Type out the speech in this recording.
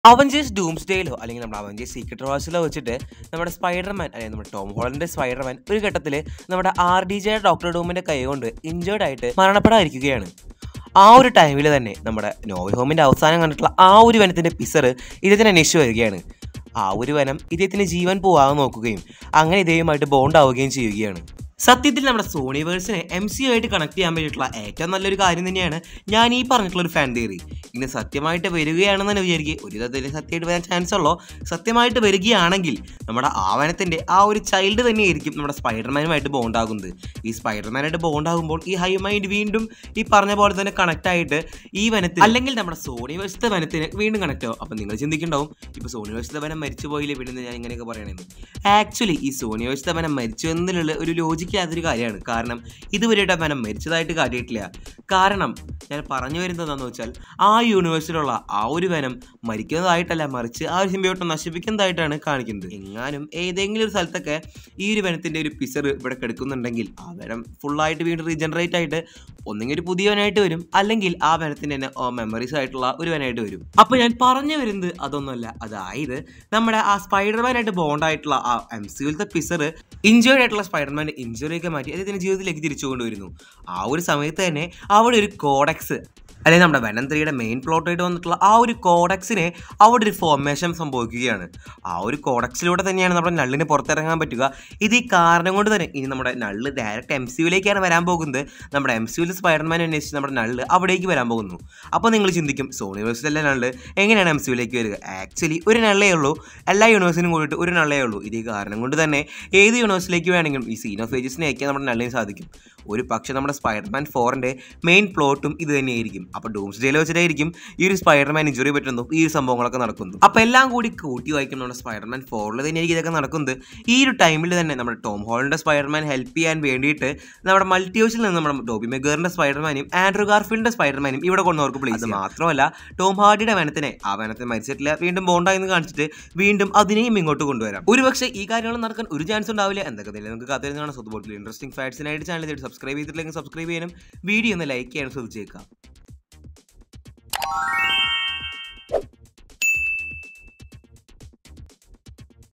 Avengers ഡൂംസ്ഡേയിലോ അല്ലെങ്കിൽ നമ്മുടെ Avengers secret വാഴ്സിലോ വെച്ചിട്ട് നമ്മുടെ സ്പൈഡർമാൻ അല്ലെങ്കിൽ നമ്മുടെ ടോം ഹോളന്റെ സ്പൈഡർമാൻ ഒരു ഘട്ടത്തിൽ നമ്മുടെ ആർ ഡി ജെ ഡോക്ടർ ഡൂമിന്റെ കൈ കൊണ്ട് ഇഞ്ചേർഡ് ആയിട്ട് മരണപ്പെടാതിരിക്കുകയാണ് ആ ഒരു ടൈമിൽ തന്നെ നമ്മുടെ നോവൽ ഹോമിന്റെ അവസാനം കണ്ടിട്ടുള്ള ആ ഒരു വനത്തിന്റെ പിസർ ഇദ്ദേഹത്തിന് അന്വേഷിച്ച് വരികയാണ് ആ ഒരു വനം ഇദ്ദേഹത്തിന് ജീവൻ പോവാതെ നോക്കുകയും അങ്ങനെ ഇദ്ദേഹമായിട്ട് ബോണ്ട് ആവുകയും ചെയ്യുകയാണ് സത്യത്തിൽ നമ്മുടെ സോണിവേഴ്സിനെ എം സി ആയിട്ട് കണക്ട് ചെയ്യാൻ വേണ്ടിയിട്ടുള്ള ഏറ്റവും നല്ലൊരു കാര്യം തന്നെയാണ് ഞാൻ ഈ പറഞ്ഞിട്ടുള്ള ഒരു ഫാൻ തിയറി ഇന്ന് സത്യമായിട്ട് വരികയാണെന്ന് തന്നെ വിചാരിക്കുക ഒരു വിധത്തിൽ സത്യമായിട്ട് വരാൻ ചാൻസ് ഉള്ളോ സത്യമായിട്ട് വരികയാണെങ്കിൽ നമ്മുടെ ആവനത്തിൻ്റെ ആ ഒരു ചൈൽഡ് തന്നെയായിരിക്കും നമ്മുടെ സ്പൈഡർമാനുമായിട്ട് ബോണ്ട് ആകുന്നത് ഈ സ്പൈഡർമാനായിട്ട് ബോണ്ട് ആകുമ്പോൾ ഈ ഹൈ മൈൻഡ് വീണ്ടും ഈ പറഞ്ഞ പോലെ തന്നെ കണക്ട് ആയിട്ട് ഈ വനത്തിൽ അല്ലെങ്കിൽ നമ്മുടെ സോണിവേഴ്സിന്റെ വനത്തിന് വീണ്ടും കണക്ട് ആവും അപ്പം നിങ്ങൾ ചിന്തിക്കുന്നുണ്ടാവും ഇപ്പോൾ സോണിവേഴ്സിന്റെ വനം മരിച്ചു പോയില്ലേ പിന്നെ ഞാൻ ഇങ്ങനെയൊക്കെ പറയണത് ആക്ച്വലി ഈ സോണിവേഴ്സിന്റെ വനം മരിച്ചു എന്നുള്ള ഒരു ലോജിക്ക് യാതൊരു കാര്യമാണ് കാരണം ഇതുവരെയായിട്ട് ആ വനം മരിച്ചതായിട്ട് കാര്യമായിട്ടില്ല കാരണം ഞാൻ പറഞ്ഞു വരുന്നത് എന്താണെന്ന് വെച്ചാൽ ആ യൂണിവേഴ്സിലുള്ള ആ ഒരു വനം മരിക്കുന്നതായിട്ടല്ല മറിച്ച് ആ ഒരു സിംബിയോട്ടം നശിപ്പിക്കുന്നതായിട്ടാണ് കാണിക്കുന്നത് എങ്ങാനും ഏതെങ്കിലും ഒരു സ്ഥലത്തൊക്കെ ഈ ഒരു വനത്തിന്റെ ഒരു പിസർ ഇവിടെ കിടക്കുന്നുണ്ടെങ്കിൽ ആ വനം ഫുള്ളായിട്ട് വീണ്ടും റീജനറേറ്റ് ആയിട്ട് ഒന്നെങ്കിൽ ഒരു പുതിയ വനായിട്ട് വരും അല്ലെങ്കിൽ ആ വനത്തിന്റെ തന്നെ മെമ്മറീസ് ആയിട്ടുള്ള ഒരു വനായിട്ട് വരും അപ്പൊ ഞാൻ പറഞ്ഞു വരുന്നത് അതൊന്നുമല്ല അതായത് നമ്മുടെ ആ സ്പൈഡർമാനായിട്ട് ബോണ്ട് ആയിട്ടുള്ള ആ എം സിയിലത്തെ പിസർ ഇഞ്ചേർഡ് ആയിട്ടുള്ള സ്പൈഡർമാൻ്റെ ഇഞ്ചുറി ഒക്കെ മാറ്റി അദ്ദേഹത്തിന്റെ ജീവിതത്തിലേക്ക് തിരിച്ചു കൊണ്ടുവരുന്നു ആ ഒരു സമയത്ത് തന്നെ അവിടെ ഒരു കോഡക്സ് അല്ലെങ്കിൽ നമ്മുടെ വെനം ത്രീയുടെ മെയിൻ പ്ലോട്ടായിട്ട് വന്നിട്ടുള്ള ആ ഒരു കോഡക്സിനെ അവിടെ ഒരു ഫോർമേഷൻ സംഭവിക്കുകയാണ് ആ ഒരു കോഡക്സിലൂടെ തന്നെയാണ് നമ്മുടെ നള്ളിന് പുറത്തിറങ്ങാൻ പറ്റുക ഇത് ഈ കാരണം കൊണ്ട് തന്നെ ഇനി നമ്മുടെ നള്ള് ഡയറക്റ്റ് എം സി യുയിലേക്കാണ് വരാൻ പോകുന്നത് നമ്മുടെ എം സി യുയിൽ സ്പൈഡർമാൻ അന്വേഷിച്ച് നമ്മുടെ നള്ള് അവിടേക്ക് വരാൻ പോകുന്നു അപ്പോൾ നിങ്ങൾ ചിന്തിക്കും സോണി യൂണിവേഴ്സിലെ നള്ള് എങ്ങനെയാണ് എം സി യുയിലേക്ക് വരിക ആക്ച്വലി ഒരു നള്ളേ ഉള്ളൂ എല്ലാ യൂണിവേഴ്സിനും കൂടിയിട്ട് ഒരു നള്ളേ ഉള്ളൂ ഇത് ഈ കാരണം കൊണ്ട് തന്നെ ഏത് യൂണിവേഴ്സിലേക്ക് വേണമെങ്കിലും ഈ സീൻ ഓഫ് ഏജസിനെ അയക്കാൻ നമ്മുടെ നള്ളിന് സാധിക്കും ഒരു പക്ഷേ നമ്മുടെ സ്പൈഡർമാൻ ഫോറിൻ്റെ മെയിൻ പ്ലോട്ടും ഇത് തന്നെയായിരിക്കും അപ്പോൾ ഡൂംസ് ഡേയിൽ വെച്ചിട്ടായിരിക്കും ഈ ഒരു സ്പൈഡർമാൻ ഇഞ്ചുറി പറ്റുന്നു ഈ ഒരു സംഭവങ്ങളൊക്കെ നടക്കുന്നു അപ്പോൾ എല്ലാം കൂടി കൂട്ടി വായിക്കും നമ്മുടെ സ്പൈഡർമാൻ ഫോറിൽ തന്നെയായിരിക്കും ഇതൊക്കെ നടക്കുന്നത് ഈ ഒരു ടൈമിൽ തന്നെ നമ്മുടെ ടോം ഹോളിൻ്റെ സ്പൈഡർമാൻ ഹെൽപ്പ് ചെയ്യാൻ വേണ്ടിയിട്ട് നമ്മുടെ മൾട്ടിവേഴ്സിൽ നിന്ന് നമ്മുടെ ടോബി മെഗറിൻ്റെ സ്പൈഡർമാനും ആൻഡ്രൂ ഗാർഫിൽഡിൻ്റെ സ്പൈഡർമാനും ഇവിടെ കൊണ്ടുവർക്ക് പ്ലേസ് അത് മാത്രമല്ല ടോം ഹാർഡിയുടെ വനത്തിനെ ആ വനത്തെ മരിച്ചിട്ടില്ല വീണ്ടും ബോണ്ടായെന്ന് കാണിച്ചിട്ട് വീണ്ടും അതിനെയും ഇങ്ങോട്ട് കൊണ്ടുവരാം ഒരു പക്ഷേ ഈ കാര്യങ്ങൾ നടക്കാൻ ഒരു ചാൻസ് ഉണ്ടാവില്ല എന്തൊക്കെ തന്നെ നമുക്ക് കാത്തിരുന്നാണ് സ്വന്തം ഇൻട്രസ്റ്റിംഗ് ഫാക്ട്സിനായിട്ട് ചാനൽ സബ്സ്ക്രൈബ് ചെയ്തിട്ടില്ലെങ്കിൽ സബ്സ്ക്രൈബ് ചെയ്യാനും വീഡിയോ ഒന്ന് ലൈക്ക് ചെയ്യാനും ശ്രദ്ധിച്ചേക്കാം